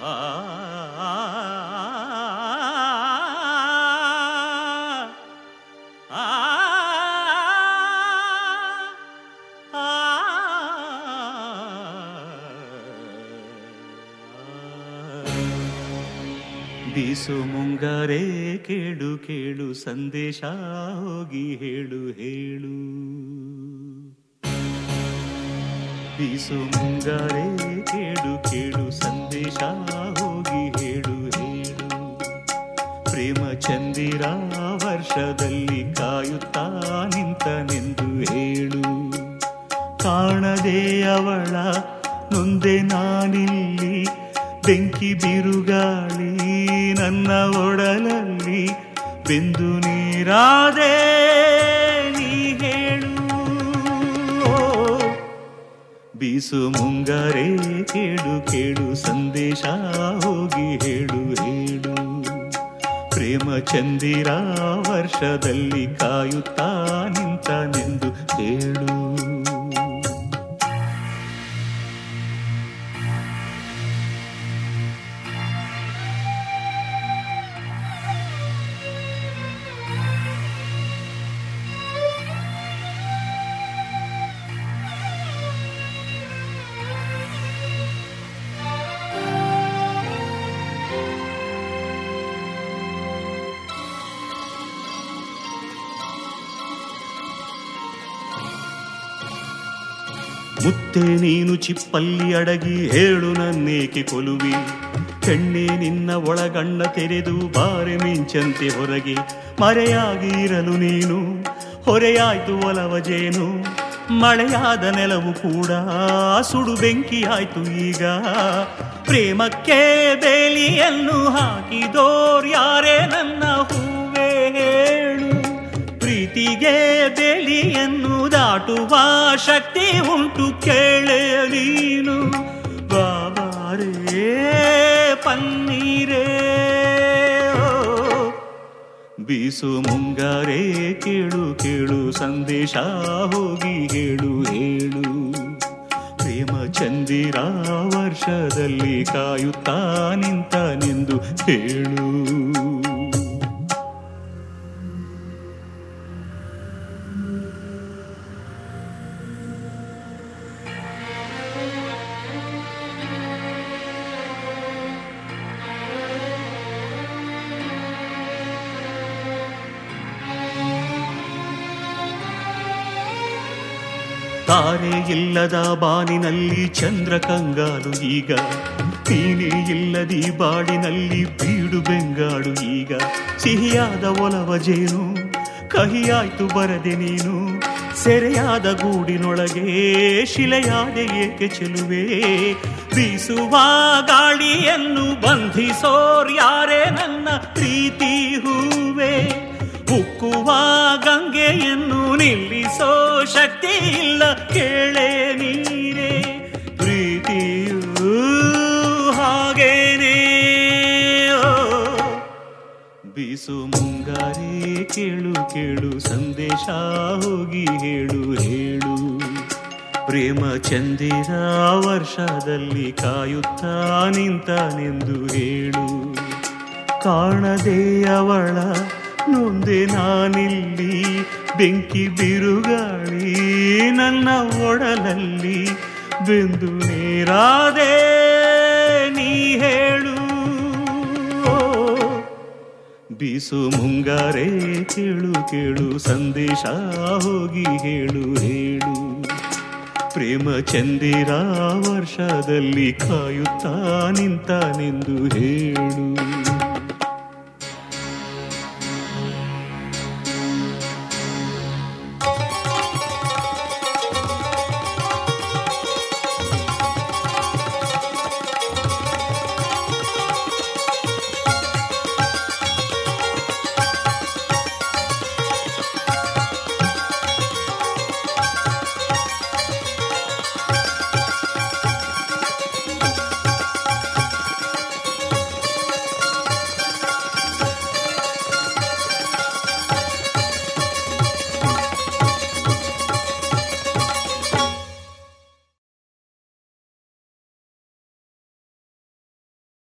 ಆ ಆ ಬೀಸು ಮುಂಗಾರೆ ಕೇಳು ಕೇಳು ಸಂದೇಶ ಹೋಗಿ ಹೇಳು ಹೇಳು ಬೀಸು ಮುಂಗಾರೆ ಕೇಳು ಕೇಳು ಸಂದೇಶ ಹೋಗಿ ಹೇಳು ಹೇಳು ಪ್ರೇಮ ಚಂದಿರ ವರ್ಷದಲ್ಲಿ ಕಾಯುತ್ತಾ ನಿಂತನೆಂದು ಹೇಳು ಕಾಣದೆ ಅವಳ ನೊಂದೆ ನಾನಿಲ್ಲಿ ಬೆಂಕಿ ಬಿರುಗಾಳಿ ನನ್ನ ಒಡಲಲ್ಲಿ ಬೆಂದು ನೀರಾದೆ ನೀ ಹೇಳು ಓ. ಬೀಸು ಮುಂಗಾರೆ ಕೇಳು ಕೇಳು ಸಂದೇಶ ಹೋಗಿ ಹೇಳು ಹೇಳು ಪ್ರೇಮ ಚಂದಿರ ವರ್ಷದಲ್ಲಿ ಕಾಯುತ್ತಾ ನಿಂತನೆಂದು ಹೇಳು ಮುತ್ತೆ ನೀನು ಚಿಪ್ಪಲ್ಲಿ ಅಡಗಿ ಹೇಳು ನನ್ನೇಕೆ ಕೊಲುವಿ ಕಣ್ಣೆ ನಿನ್ನ ಒಳಗಣ್ಣ ತೆರೆದು ಬಾರೆ ಮಿಂಚಂತೆ ಹೊರಗೆ ಮರೆಯಾಗಿ ಇರಲು ನೀನು ಹೊರೆಯಾಯ್ತು ಒಲವ ಜೇನು ಮಳೆಯಾದ ನೆಲವು ಕೂಡ ಸುಡು ಬೆಂಕಿಯಾಯ್ತು ಈಗ ಪ್ರೇಮಕ್ಕೆ ಬೇಲಿಯನ್ನು ಹಾಕಿದೋರ್ಯಾರೇ ನನ್ನ ಹೂವೇ ಹೇಳು ಪ್ರೀತಿಗೆ ಬೇಲಿಯನ್ನು ದಾಟುವ ಶಕ್ತಿ ಉಂಟು ಕೇಳೆ ನೀನು ಬಾಬಾರೇ ಪನ್ನೀರೇ ಓ. ಬೀಸು ಮುಂಗಾರೆ ಕೇಳು ಕೇಳು ಸಂದೇಶ ಹೋಗಿ ಹೇಳು ಹೇಳು ಪ್ರೇಮ ಚಂದಿರ ವರ್ಷದಲ್ಲಿ ಕಾಯುತ್ತಾ ನಿಂತ ನಿಂದು ಹೇಳು ತಾರೆ ಇಲ್ಲದ ಬಾನಿನಲ್ಲಿ ಚಂದ್ರ ಕಂಗಾಲು ಈಗ ನೀನೇ ಇಲ್ಲದಿ ಬಾಡಿನಲ್ಲಿ ಬೀಡು ಬೆಂಗಾಡು ಈಗ ಸಿಹಿಯಾದ ಒಲವ ಜೇನು ಕಹಿಯಾಯ್ತು ಬರದೆ ನೀನು ಸೆರೆಯಾದ ಗೂಡಿನೊಳಗೆ ಶಿಲೆಯಾದೆ ಏಕೆ ಚೆಲುವೆ ಬೀಸುವ ಗಾಳಿಯನ್ನು ಬಂಧಿಸೋರ್ಯಾರೇ ನನ್ನ ಪ್ರೀತಿ ಹೂವೆ ಉಕ್ಕುವ ಗಂಗೆಯನ್ನು ನಿಲ್ಲಿಸೋ ಶಕ್ತಿ ಇಲ್ಲ ಕೇಳೆ ನೀರೇ ಪ್ರೀತಿಯೂ ಹಾಗೇನೇ ಓ. ಬೀಸು ಮುಂಗಾರಿ ಕೇಳು ಕೇಳು ಸಂದೇಶ ಹೋಗಿ ಹೇಳು ಹೇಳು ಪ್ರೇಮ ಚಂದಿರ ವರ್ಷದಲ್ಲಿ ಕಾಯುತ್ತಾ ನಿಂತನೆಂದು ಹೇಳು ಕಾಣದೆ ಅವಳ ನೊಂದೆ ನಾನಿಲ್ಲಿ ಬೆಂಕಿ ಬಿರುಗಾಳಿ ನನ್ನ ಒಡಲಲ್ಲಿ ಬೆಂದು ನೀರಾದೆ ನೀ ಹೇಳು ಓ. ಬೀಸು ಮುಂಗಾರೆ ಕೇಳು ಕೇಳು ಸಂದೇಶ ಹೋಗಿ ಹೇಳು ಹೇಳು ಪ್ರೇಮ ಚಂದಿರ ವರ್ಷದಲ್ಲಿ ಕಾಯುತ್ತಾ ನಿಂತನೆಂದು ಹೇಳು